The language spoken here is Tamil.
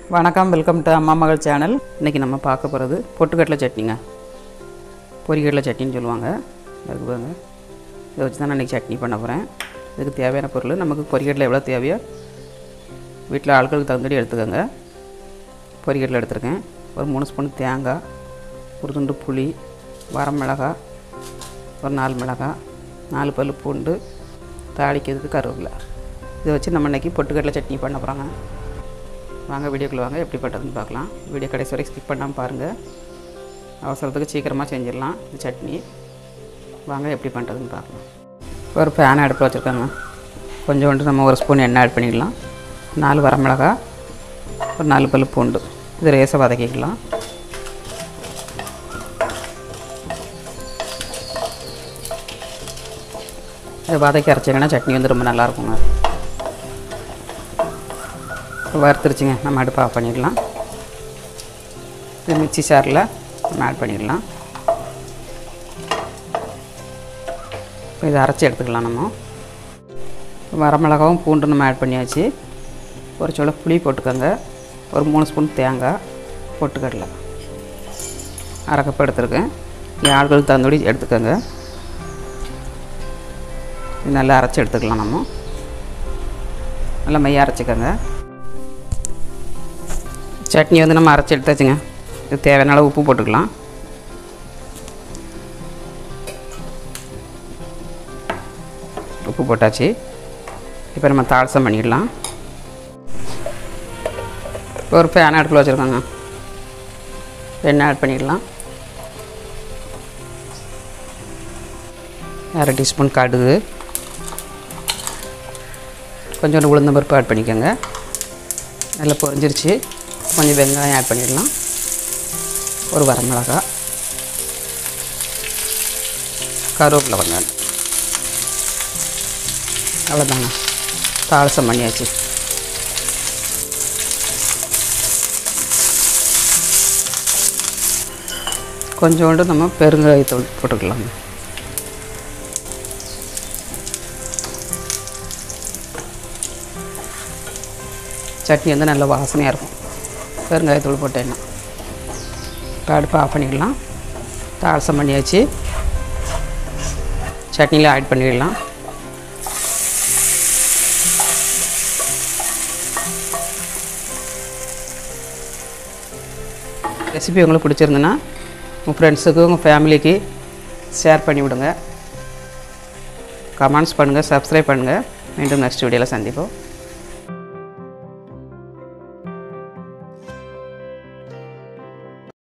வணக்கம் வெல்கம் டு அம்மா மகள் சேனல் இன்றைக்கி நம்ம பார்க்க போகிறது பொட்டுக்கடலை சட்னிங்க பொரிக்கடலை சட்னின்னு சொல்லுவாங்க அதுக்கு பாருங்க இதை வச்சு தான் நான் இன்றைக்கி சட்னி பண்ண போகிறேன் இதுக்கு தேவையான பொருள் நமக்கு பொரிக்கடலை எவ்வளோ தேவையோ வீட்டில் ஆட்களுக்கு தகுந்தபடி எடுத்துக்கோங்க பொரிக்கடலை எடுத்துருக்கேன் ஒரு மூணு ஸ்பூன் தேங்காய் ஒரு துண்டு புளி வரமிளகாய் ஒரு நாலு மிளகாய் நாலு பல்லு பூண்டு தாளிக்கிறதுக்கு கருவேப்பிலை இதை வச்சு நம்ம இன்றைக்கி பொட்டுக்கடலை சட்னி பண்ண போகிறாங்க வாங்க வீடியோக்குள்ள வாங்க எப்படி பண்ணுறதுன்னு பார்க்கலாம் வீடியோ கடைசி வரைக்கும் ஸ்கிப் பண்ணாமல் பாருங்கள் அவசரத்துக்கு சீக்கிரமாக செஞ்சிடலாம் இந்த சட்னி வாங்க எப்படி பண்ணுறதுன்னு பார்க்கலாம் ஒரு பேன் அடுப்பில் வச்சுருக்காங்க கொஞ்சோண்டு நம்ம ஒரு ஸ்பூன் எண்ணெய் ஆட் பண்ணிக்கலாம் நாலு வரமிளகா ஒரு நாலு பல்லு பூண்டு இது ரேசை வதக்கிக்கலாம் இதை வதக்கி அரைச்சிங்கன்னா சட்னி வந்து ரொம்ப நல்லாயிருக்குங்க வறுத்துருச்சுங்க நம்ம அடுப்பு ஆஃப் பண்ணிடலாம் இது மிக்சி சாரில் நம்ம ஆட் பண்ணிடலாம் இப்போ இதை அரைச்சி எடுத்துக்கலாம் நம்ம வரமிளகாவும் பூண்டு நம்ம ஆட் பண்ணியாச்சு ஒரு சோள புளி போட்டுக்கோங்க ஒரு மூணு ஸ்பூன் தேங்காய் பொட்டுக்கடலை அரை கப் எடுத்துருக்கேன் இந்த ஆட்களுக்கு தகுந்தபடி எடுத்துக்கோங்க இது நல்லா அரைச்சி எடுத்துக்கலாம் நம்ம நல்லா மையாக அரைச்சிக்கோங்க சட்னி வந்து நம்ம அரைச்சி எடுத்தாச்சுங்க இது தேவையான அளவு உப்பு போட்டுக்கலாம் உப்பு போட்டாச்சு இப்போ நம்ம தாளசம் பண்ணிடலாம் இப்போ ஒரு பேன் அடுப்பில் வச்சுருக்கோங்க எண்ணெய் ஆட் பண்ணிடலாம் அரை டீஸ்பூன் கடுகு கொஞ்சோண்டு உளுந்த பருப்பு ஆட் பண்ணிக்கோங்க நல்லா பொரிஞ்சிருச்சு கொஞ்சம் வெங்காயம் ஆட் பண்ணிடலாம் ஒரு வரமிளகா கருவேப்பிலை கொஞ்சம் அவ்வளோதாங்க தாளசம் பண்ணியாச்சு கொஞ்சோண்டு நம்ம பெருங்காயத்தூள் போட்டுக்கலாம் சட்னி வந்து நல்ல வாசனையாக இருக்கும் பெருங்காயத்தூள் போட்டேன்னா இப்போ அடுப்பு ஆஃப் பண்ணிடலாம் தாளசம் பண்ணியாச்சு சட்னியில் ஆட் பண்ணிடலாம் ரெசிபி உங்களுக்கு பிடிச்சிருந்துன்னா உங்கள் ஃப்ரெண்ட்ஸுக்கு உங்கள் ஃபேமிலிக்கு ஷேர் பண்ணி விடுங்க கமெண்ட்ஸ் பண்ணுங்கள் சப்ஸ்கிரைப் பண்ணுங்கள் மீண்டும் நெக்ஸ்ட் வீடியோவில் சந்திப்போம்